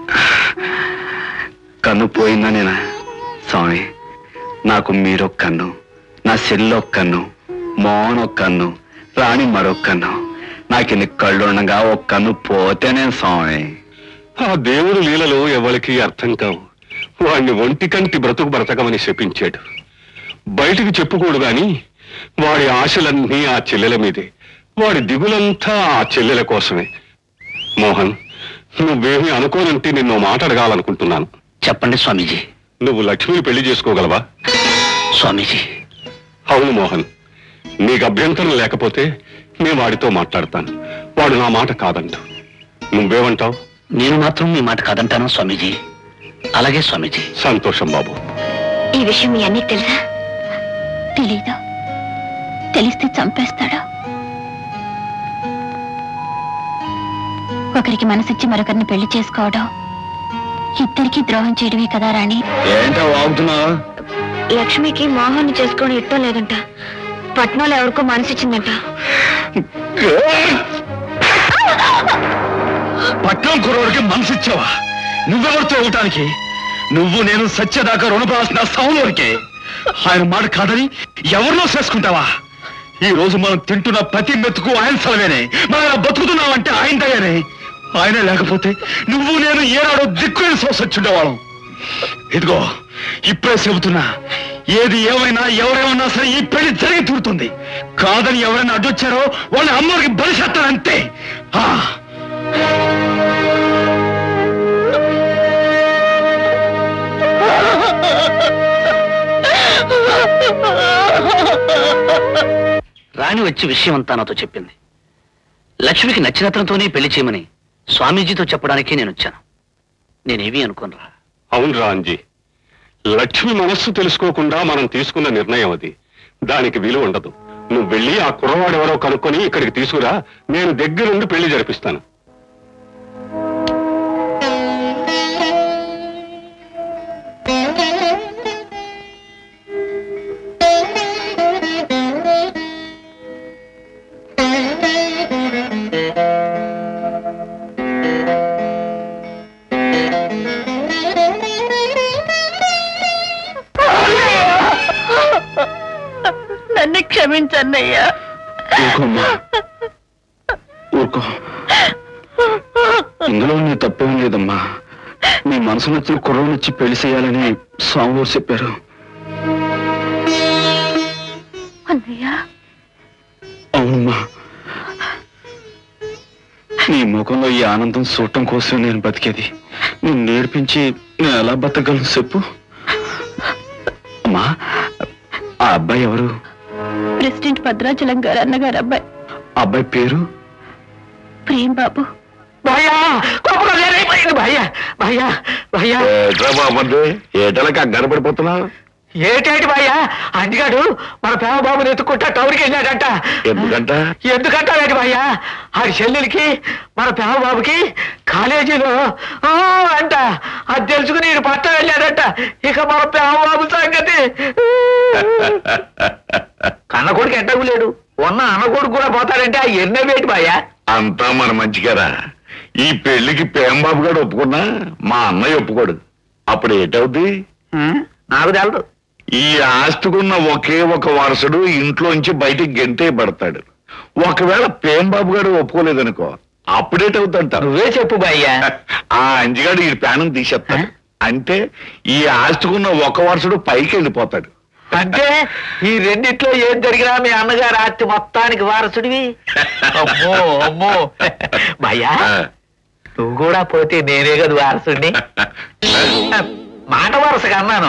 కన్ను పోయిందనేనా స్వామి నాకు మీరొక కన్ను నా సెల్లొక కన్ను మోహన్ ఒక కన్ను రాణి మరొక కన్ను నాకు ఇన్ని కళ్ళు ఉండగా ఒక కన్ను పోతేనే స్వామి ఆ దేవుడు లీలలు ఎవరికి అర్థం కావు వాణ్ణి ఒంటి కంటి బ్రతుకు బ్రతకమని శపించాడు బయటికి చెప్పుకోడు గాని వాడి ఆశలన్నీ ఆ చెల్లెల మీదే వాడి దిగులంతా ఆ చెల్లెల కోసమే మోహన్ నువ్వేమీ అనుకోనంటే నిన్ను మాట అడగాలనుకుంటున్నాను చెప్పండి స్వామీజీ నువ్వు లక్ష్మిని పెళ్లి చేసుకోగలవా స్వామీజీ అవును మోహన్ నీకు అభ్యంతరం లేకపోతే నేను వాడితో మాట్లాడతాను వాడు నా మాట కాదంటు నువ్వేమంటావు నేను మాత్రం మీ మాట కాదంటాను స్వామీజీ అలాగే స్వామీజీ సంతోషం బాబు ఈ విషయం మీ అన్నీ తెలుసా తెలీదు తెలిస్తే చంపేస్తాడు ఒకరికి మనసిచ్చి మరొకరిని పెళ్లి చేసుకోవడం ఇద్దరికి ద్రోహం చేయడమే కదా రాణి ఏంటో వాగుతున్నావు లక్ష్మికి మోహన్ చేసుకోవడం ఇట్టం లేదంట పట్నంలో ఎవరికో మనసిచ్చిందంట పట్నం కుర్రోడికి మనసిచ్చావా నువ్వెవరితో ఇవ్వటానికి నువ్వు నేను సత్యదాకా రుణపడాల్సిన సౌలోరికే ఆయన మాట కాదని ఎవరినో చేసుకుంటావా ఈ రోజు మనం తింటున్న ప్రతి మెతుకు ఆయన సెలవేనే మనం ఇలా బతుకుతున్నామంటే ఆయన దయనే ఆయన లేకపోతే నువ్వు నేను ఏనాడో దిక్కుని సోసొచ్చుండేవాళ్ళం ఇదిగో ఇప్పుడే చెబుతున్నా ఏది ఏమైనా ఎవరేమన్నా సరే ఈ పెళ్లి జరిగి తీరుతుంది కాదని ఎవరైనా అడ్డొచ్చారో వాళ్ళ అమ్మకి బలిసేస్తానంతే ఆ రాణి వచ్చి విషయం అంతా నాతో చెప్పింది లక్ష్మికి నచ్చినతనంతోనే పెళ్లి చేయమని స్వామీజీతో చెప్పడానికే నేను వచ్చాను నేనేమీ అనుకోనురా అవును రాంజీ లక్ష్మి మనస్సు తెలుసుకోకుండా మనం తీసుకున్న నిర్ణయం అది దానికి విలువ ఉండదు నువ్వు వెళ్ళి ఆ కుర్రవాడు ఎవరో కనుక్కొని ఇక్కడికి తీసుకురా నేను దగ్గరుండి పెళ్లి జరిపిస్తాను నన్ను క్షమించన్నయ్యా ఊరుకోమ్మా ఊరుకో ఇందులో నీ తప్పేం లేదమ్మా నీ మనసు నచ్చిన కుర్రను వచ్చి పెళ్లి చేయాలని స్వామివారు చెప్పారు అన్నయ్య అవునమ్మా నీ ముఖంలో ఈ ఆనందం చూడటం కోసం నేను బతికేది నేను నేర్పించి నేను ఎలా బతకగలను చెప్పు అమ్మా ఆ అబ్బాయి ఎవరు ప్రెసిడెంట్ భద్రాచలం గారు అన్నగారు అబ్బాయి ఆ అబ్బాయి పేరు ప్రేమ్ బాబు భయ్యా కోపం అయిపోయింది భయ్యా భయ్యా భయ్యా ఏట్రా బాబు ఏటలా కంగారు పడిపోతున్నావు ఏటేటి భయ్యా అంటిగాడు మన పేమ బాబుని ఎత్తుకుంటా టౌన్కి వెళ్ళాడంట ఎందుకంట ఎందుకంటావేంటి భయ్యా ఆడి చెల్లెలకి మన పేమ బాబుకి కాలేజీలో ఆ అంట అది తెలుసుకుని ఈడు పట్టం వెళ్ళాడంట ఇక మన పేమ బాబు సంగతి కన్న కొడుకు ఎట్టకు లేడు ఉన్న అన్న కొడుకు కూడా పోతాడంటే ఆ ఎన్నవేటి భయ్యా అంతా మన మంచిగారా ఈ పెళ్లికి పేంబాబు గారు ఒప్పుకున్నా మా అన్నయ్య ఒప్పుకోడు అప్పుడు ఏటవుద్ది నాకు తెలదు ఈ ఆస్తికున్న ఒకే ఒక వారసుడు ఇంట్లోంచి బయటికి గెంటే పడతాడు ఒకవేళ పేంబాబు గారు ఒప్పుకోలేదనుకో అప్పుడేటవుతుంట నువ్వే చెప్పు భయ్యా ఆ అంజిగాడు ఈ ప్యానం తీసేస్తాడు అంటే ఈ ఆస్తికున్న ఒక వారసుడు పైకి వెళ్ళిపోతాడు అంటే ఈ రెండిట్లో ఏం జరిగినా మీ అన్నగారు ఆస్తి మొత్తానికి వారసుడివి అమ్మో అమ్మో భయ్యా నువ్వు కూడా పోతే నేనే కదా వారసుడిని మాట వరుసగా అన్నాను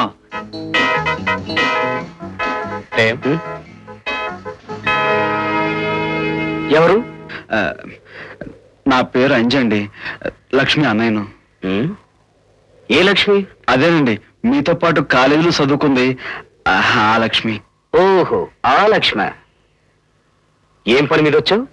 ఎవరు ఆ, నా పేరు అంజండి లక్ష్మి అన్నయ్యను ఏ లక్ష్మి అదేనండి మీతో పాటు కాలేజీలో చదువుకుంది ఆ ఆ లక్ష్మి ఓహో ఆ లక్ష్మ ఏం పని మీద వచ్చావు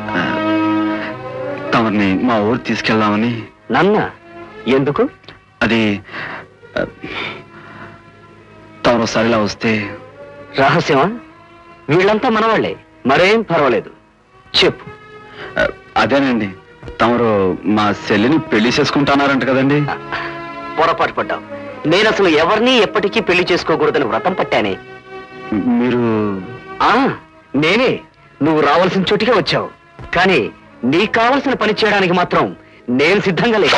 తమరిని మా ఊరు తీసుకెళ్దామని నన్న ఎందుకు అది ఆ, తమరు ఒకసారి ఇలా వస్తే రహస్యమా వీళ్ళంతా మనవాళ్లే మరేం పర్వాలేదు చెప్పు ఆ, అదేనండి తమరు మా చెల్లిని పెళ్లి చేసుకుంటున్నారంట కదండి పొరపాటు పడ్డావు నేను అసలు ఎవరిని ఎప్పటికీ పెళ్లి చేసుకోకూడదని వ్రతం పట్టానే మీరు ఆ నేనే నువ్వు రావాల్సిన చోటికే వచ్చావు కానీ నీకు కావలసిన పని చేయడానికి మాత్రం నేను సిద్ధంగా లేదు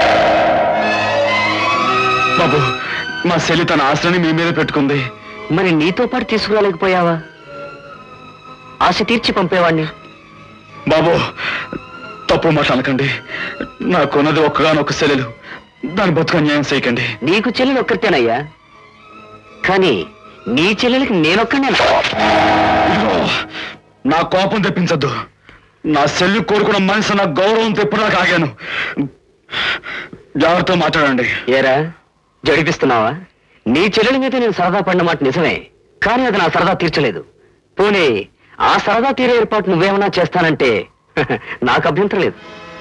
బాబు మా చెల్లి తన ఆశని మీ మీద పెట్టుకుంది మరి నీతో పాటు తీసుకురాలేకపోయావా ఆశ తీర్చి పంపేవాణ్ణి బాబు తప్పు మాట అనకండి నాకున్నది ఒక్కగానొక్క సెలెలు దాని బతుకు అన్యాయం చేయకండి నీకు చెల్లెలు ఒక్కరితేనయ్యా కానీ నీ చెల్లెలకి నేనొక్కడేనా ఇదిగో, నా కోపం తెప్పించద్దు నా సెల్లి కోరుకున్న మనిషి నా గౌరవం తెప్పడానికి ఆగాను జాగ్రత్తగా మాట్లాడండి ఏరా జడిపిస్తున్నావా నీ చెల్లెల మీద నేను సరదా పడిన మాట నిజమే కానీ అది నా సరదా తీర్చలేదు పోనీ ఆ సరదా తీరే ఏర్పాటు నువ్వేమన్నా చేస్తానంటే నాకు అభ్యంతరం లేదు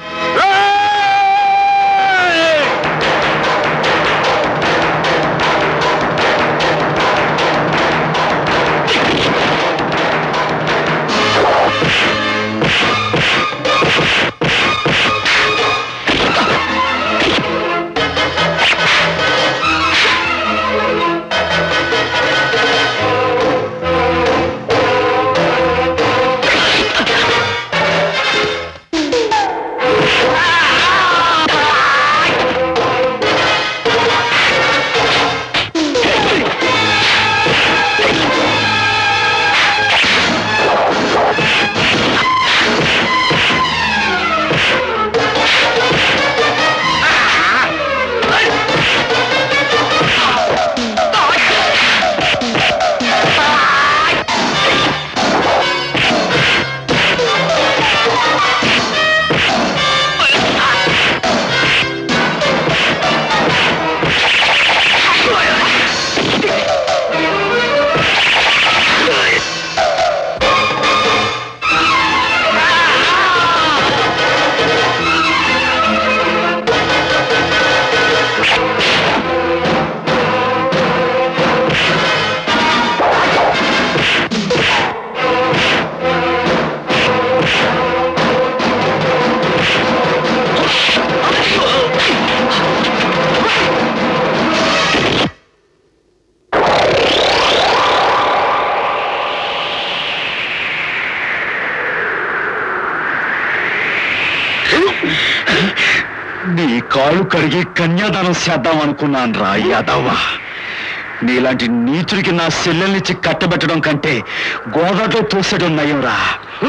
నీ కాళ్ళు కడిగి కన్యాదానం చేద్దాం అనుకున్నాను రా యాదవ్వ నీలాంటి నీచుడికి నా సెల్లెల్నిచ్చి కట్టబెట్టడం కంటే గోదాట్లో తోసేయడం నయం రా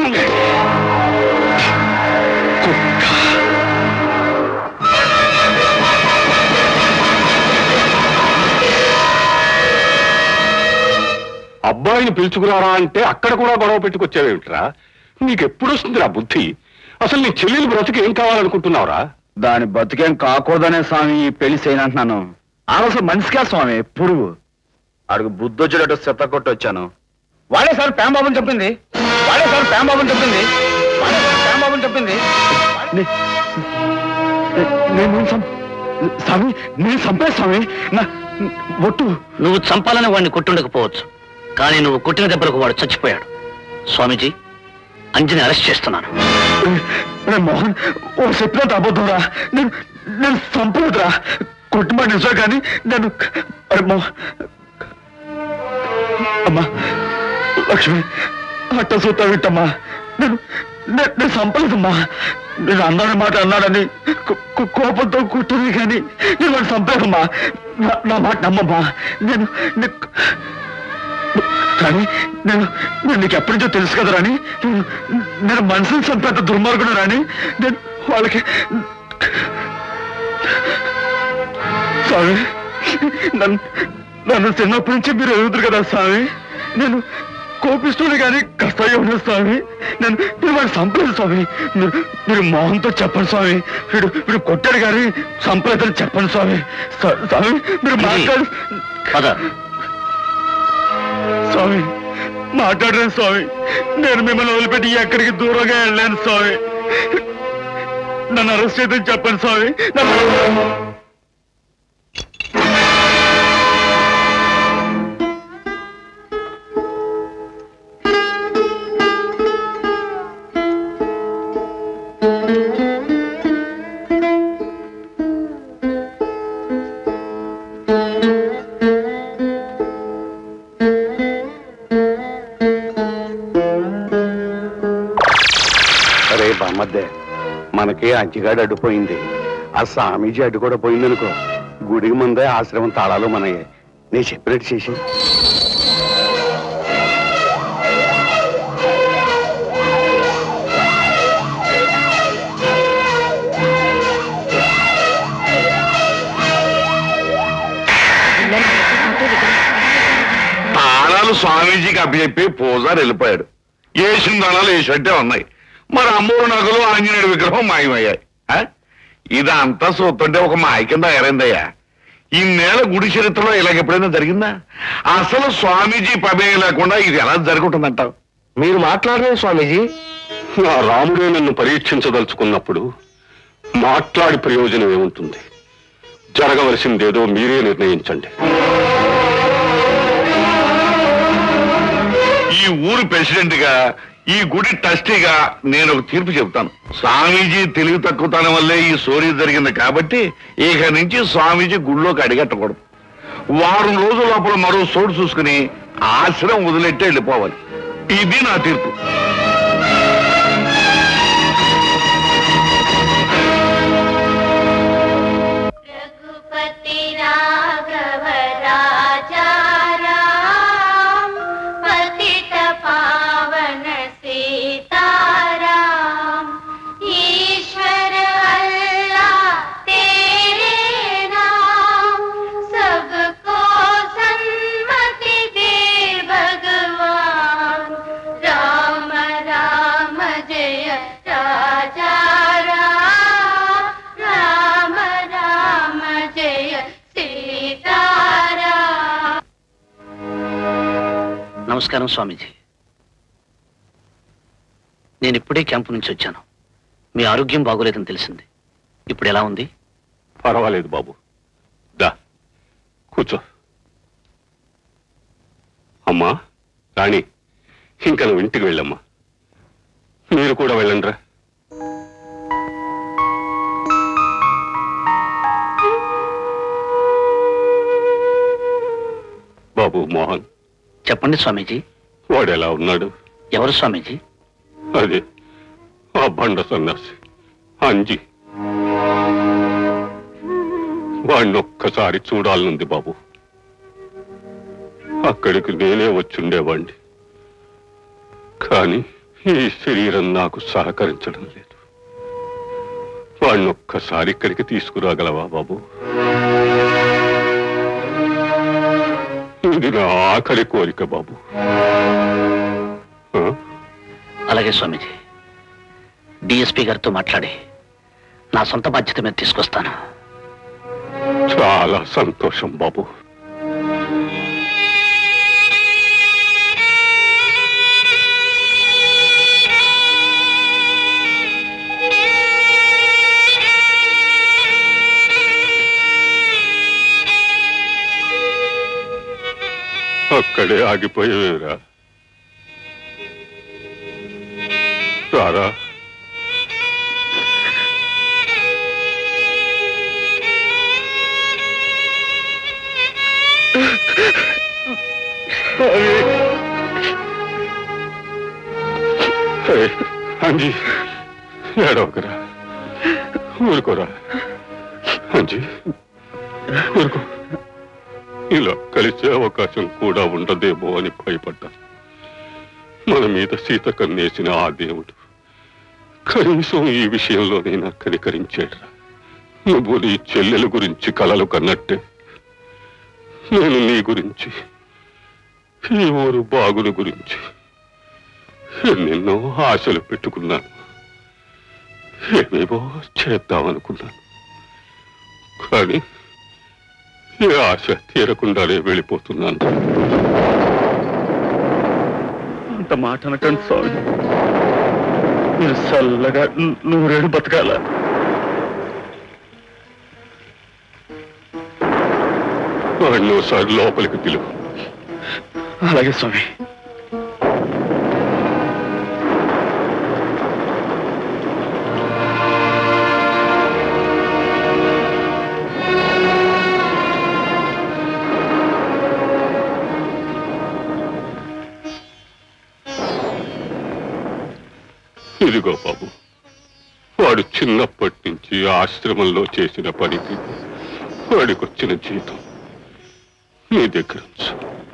కుక్క అబ్బాయిని పిలుచుకురారా అంటే అక్కడ కూడా గొడవ పెట్టుకొచ్చావేమిట్రా నీకెప్పుడు వస్తుందిరా బుద్ధి అసలు నీ చెల్లెలు బ్రతికి ఏం కావాలనుకుంటున్నావురా దాని బతుకేం కాకూడదనే స్వామి ఈ పెళ్లి చేయనంటున్నాను అసలు మనిషిగా స్వామి పురుగు అడుగు బుద్ధొచ్చేటట్టు చెత్త కొట్టొచ్చాను వాడే సార్ ప్రేమబాబుని చెప్పింది వాడే సార్ ప్రేమబాబుని చెప్పింది వాడే సార్ ప్రేమబాబుని చెప్పింది నే- నే- నేను సం- స్వామి నేను చంపే స్వామి నా ఒట్టు నువ్వు చంపాలని వాడిని కొట్టుండకపోవచ్చు కానీ నువ్వు కొట్టిన దెబ్బలకు వాడు చచ్చిపోయాడు స్వామీజీ అంజని అరెస్ట్ చేస్తున్నాను రే మోహన్ ఓ చెప్పినంత అబద్ధంరా నేను నేను చంపలేదురా కొట్టుమాట నిజం కానీ నేను అరే మో అమ్మా లక్ష్మి అట్ట చూస్తా విట్టమ్మా నేను నే- నేను చంపలేదమ్మా నేను అన్నాడు మాట అన్నాడని కో- కో- కోపంతో కుట్టింది కానీ నేను వాడు చంపలేదమ్మా నా- నా మాట నమ్మమ్మా నేను నే- కానీ నేను నేను నీకు ఎప్పటి నుంచో తెలుసు కదా రాని నేను నేను మనుషులు చంపేంత దుర్మార్గుడు రాని నేను వాళ్ళకి స్వామి నన్ను నన్ను చిన్నప్పటి నుంచి మీరు ఎదుగుతారు కదా స్వామి నేను కోపిస్తుంది కానీ కష్టంగా ఉండదు స్వామి నేను నేను వాడు చంపలేదు స్వామి మీరు మీరు మోహన్తో చెప్పండి స్వామి వీడు వీడు కొట్టాడు కానీ చంపలేదని చెప్పండి స్వామి స్వా- స్వామి మీరు మాట్లాడు పద స్వామి మాట్లాడలేను స్వామి నేను మిమ్మల్ని వదిలిపెట్టి ఎక్కడికి దూరంగా వెళ్ళాను స్వామి నన్ను అరెస్ట్ అయితే చెప్పండి స్వామి నన్ను బామ్మద్దే మనకి అంచిగాడు అడ్డుపోయింది ఆ స్వామీజీ అడ్డు కూడా పోయిందనుకో గుడికి ముందే ఆశ్రమం తాళాలు మనయ్యాయి నేను చెప్పినట్టు చేసి తాళాలు స్వామీజీకి అప్పచెప్పి పూజారి వెళ్ళిపోయాడు వేసిన తాళాలు వేసినట్టే ఉన్నాయి మరి అమ్మూరు నగలు ఆంజనేయుడి విగ్రహం మాయమయ్యాయి ఆ? ఇదంతా చూస్తుంటే ఒక మాయ కింద ఎరైందయ్యా ఈ నేల గుడి చరిత్రలో ఇలాగ ఎప్పుడైనా జరిగిందా అసలు స్వామీజీ పమేయం లేకుండా ఇది ఎలా జరుగుతుందంటావు మీరు మాట్లాడలేదు స్వామీజీ ఆ రాముడే నన్ను పరీక్షించదలుచుకున్నప్పుడు మాట్లాడి ప్రయోజనం ఏముంటుంది జరగవలసిందేదో మీరే నిర్ణయించండి ఈ ఊరు ప్రెసిడెంట్ గా ఈ గుడి ట్రస్టీగా నేను ఒక తీర్పు చెప్తాను స్వామీజీ తెలివి తక్కువతనం వల్లే ఈ సోరీ జరిగింది కాబట్టి ఇక నుంచి స్వామీజీ గుడిలోకి అడిగట్టకూడదు వారం రోజుల లోపల మరో చోటు చూసుకుని ఆశ్రమం వదిలెట్టే వెళ్ళిపోవాలి ఇది నా తీర్పు रघुपति राघव राजा राम पतित पावन सीताराम ईश्वर अल्लाह तेरे नाम सबको सन्मति दे भगवान राम राम जय राजा राम राम राम जय सीताराम నమస్కారం స్వామీజీ నేను ఇప్పుడే క్యాంపు నుంచి వచ్చాను మీ ఆరోగ్యం బాగోలేదని తెలిసింది ఇప్పుడు ఎలా ఉంది పర్వాలేదు బాబు దా కూర్చో అమ్మా రాణి ఇంకా నువ్వు ఇంటికి వెళ్ళమ్మా మీరు కూడా వెళ్ళండిరా బాబు మోహన్ చెప్పండి స్వామీజీ వాడు ఎలా ఉన్నాడు ఎవరు స్వామీజీ అదే ఆ బండ సన్నాసి అంజి వాడిని ఒక్కసారి చూడాలనుంది బాబు అక్కడికి నేనే వచ్చుండేవాణ్ణి కానీ ఈ శరీరం నాకు సహకరించడం లేదు వాడిని ఒక్కసారి ఇక్కడికి తీసుకురాగలవా బాబు ఇది నా ఆఖరి కోరిక బాబు ఆ? అలాగే స్వామీజీ డిఎస్పీ గారితో మాట్లాడి నా సొంత బాధ్యత మీద తీసుకొస్తాను చాలా సంతోషం బాబు అక్కడే ఆగిపోయేరా రారా ఏయ్, అంజీ ఏడవకరా ఊరుకోరా అంజీ ఊరుకో ఇలా కలిసే అవకాశం కూడా ఉండదేమో అని భయపడ్డాను మన మీద సీత కన్నేసిన ఆ దేవుడు కనీసం ఈ విషయంలోనైనా కనికరించాడురా నువ్వు నీ చెల్లెల గురించి కలలు కన్నట్టే నేను నీ గురించి ఈ ఊరు బాగుల గురించి ఎన్నెన్నో ఆశలు పెట్టుకున్నాను ఏవేవో చేద్దామనుకున్నాను కానీ ఏ ఆశ తీరకుండానే వెళ్ళిపోతున్నాను అంత మాట అనకండి స్వామి మీరు చల్లగా ను- నూరేడు బతకాల వాడిని ఒకసారి లోపలికి పిలువు అలాగే స్వామి ఇదిగో బాబు వాడు చిన్నప్పటి నుంచి ఆశ్రమంలో చేసిన పనికి వాడికొచ్చిన జీతం నీ దగ్గర ఉంచు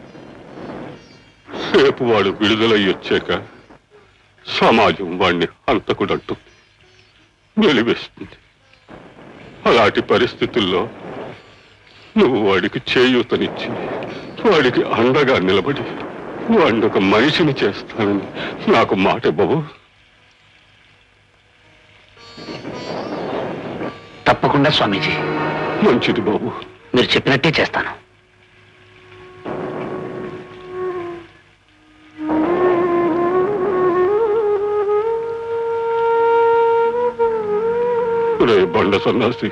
రేపు వాడు విడుదలై వచ్చాక సమాజం వాడిని అంతకుడంటూ వెలివేస్తుంది అలాంటి పరిస్థితుల్లో నువ్వు వాడికి చేయూతనిచ్చి వాడికి అండగా నిలబడి వాడిని ఒక మనిషిని చేస్తానని నాకు మాట బాబు తప్పకుండా స్వామీజీ మంచిది బాబు మీరు చెప్పినట్టే చేస్తాను రే బండ సన్నాసి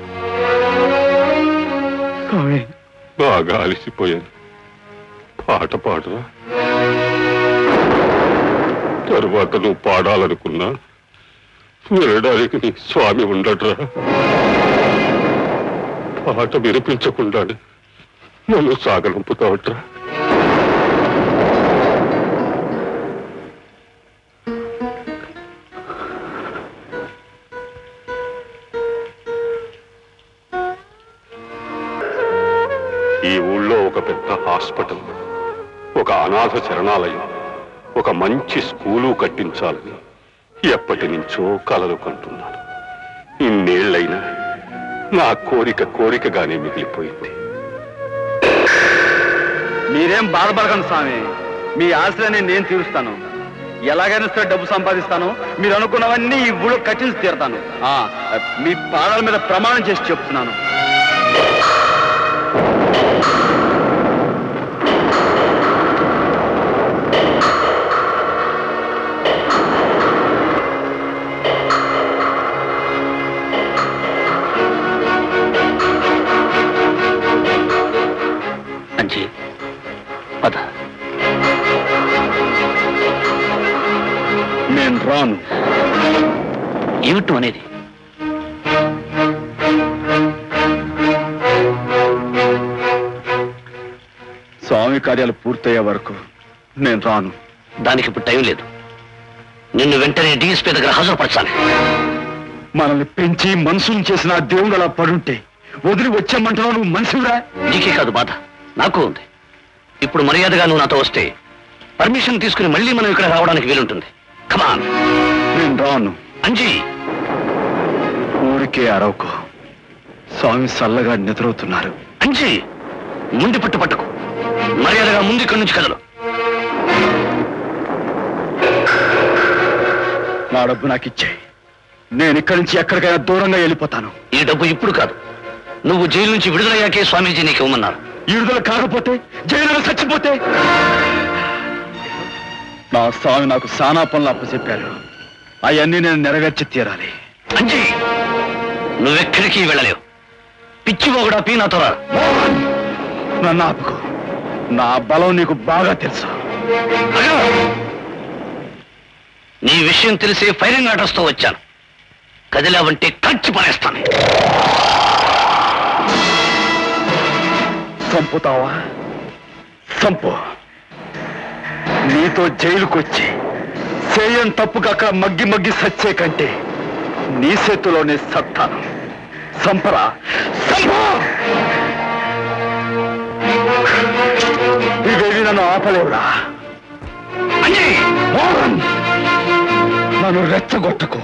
స్వామి బాగా అలసిపోయాను పాట పాడరా తరువాత నువ్వు పాడాలనుకున్నా వినడానికి నీ స్వామి ఉండడ్రా పాట వినిపించకుండానే నన్ను సాగనంపుతావట్రా ఈ ఊళ్ళో ఒక పెద్ద హాస్పిటల్ ఒక అనాథ శరణాలయం ఒక మంచి స్కూలు కట్టించాలని ఎప్పటి నుంచో కలలు కంటున్నాను ఇన్నేళ్లైనా నా కోరిక కోరికగానే మిగిలిపోయింది మీరేం బాధపడకండి స్వామి మీ ఆశలని నేను తీరుస్తాను ఎలాగైనా సరే డబ్బు సంపాదిస్తాను మీరు అనుకున్నవన్నీ ఈ ఊళ్ళో కట్టించి తీరుతాను ఆ, మీ పాదాల మీద ప్రమాణం చేసి చెప్తున్నాను అంజీ పద నేను రాను ఏమిటి అనేది స్వామి కార్యాలు పూర్తయ్యే వరకు నేను రాను దానికి ఇప్పుడు టైం లేదు నిన్ను వెంటనే డిఎస్పీ దగ్గర హాజరుపరచాలి మనల్ని పెంచి మనుషులు చేసిన ఆ దేవుడు అలా పడుంటే వదిలి వచ్చామంటున్నావు నువ్వు మనిషిరా నీకే కాదు బాధ నాకు ఉంది ఇప్పుడు మర్యాదగా నువ్వు నాతో వస్తే పర్మిషన్ తీసుకుని మళ్ళీ మనం ఇక్కడ రావడానికి వీలుంటుంది కమాన్ నేను రాను అంజీ ఊరికే అరవకు స్వామి చల్లగా నిద్రవుతున్నారు అంజీ ముందు పట్టు పట్టుకు మర్యాదగా ముందు ఇక్కడి నుంచి కదలు నా డబ్బు నాకు ఇచ్చాయి నేను ఇక్కడి నుంచి ఎక్కడికైనా దూరంగా వెళ్ళిపోతాను ఈ డబ్బు ఇప్పుడు కాదు నువ్వు జైలు నుంచి విడుదలయ్యాకే స్వామీజీ నీకు ఇవ్వమన్నారు ఈ విడుదల కాకపోతే జైలులో చచ్చిపోతే నా స్వామి నాకు సానా పనులు అప్పచెప్పారు అవన్నీ నేను నెరవేర్చి తీరాలి అంజీ నువ్వెక్కడికి వెళ్ళలేవు పిచ్చి కూడా పీ నాతో రా నన్ను ఆపుకో నా బలం నీకు బాగా తెలుసు అగా! నీ విషయం తెలిసే ఫైరింగ్ ఆర్డర్స్ తో వచ్చాను కదిలావంటే ఖర్చు పడేస్తాను చంపుతావా చంపు నీతో జైలుకొచ్చి చేయని తప్పుకు అక్కడ మగ్గి మగ్గి సచ్చే కంటే నీ చేతిలోనే సత్తాను సంపరా సంపు ఇవేవి నన్ను ఆపలేవురా మోహన్ నన్ను రెచ్చగొట్టకు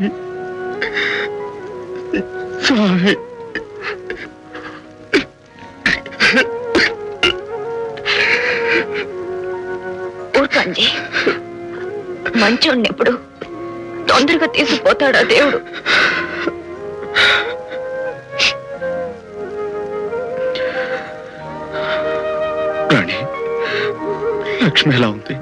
స్వామి స్వామి ఊరుకండి మంచోడిని ఎప్పుడు తొందరగా తీసుకుపోతాడా దేవుడు రాణి లక్ష్మి ఎలా ఉంది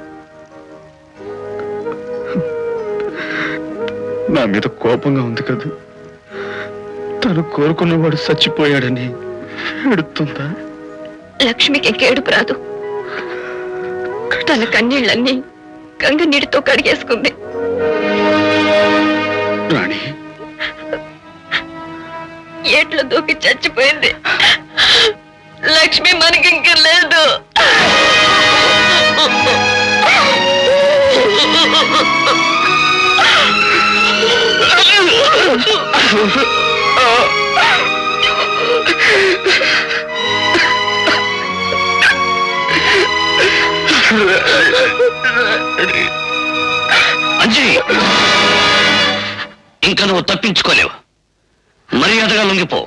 నా మీద కోపంగా ఉంది కదా తను కోరుకున్నవాడు చచ్చిపోయాడని ఎడుతుందా లక్ష్మికి ఇంకేడుపు రాదు తన కన్నీళ్ళన్నీ గంగ నీటితో కడిగేసుకుంది రాణి ఏట్లో దూకి చచ్చిపోయింది లక్ష్మి మనకి ఇంక లేదు అంజీ ఇంకా నువ్వు తప్పించుకోలేవు మర్యాదగా లొంగిపో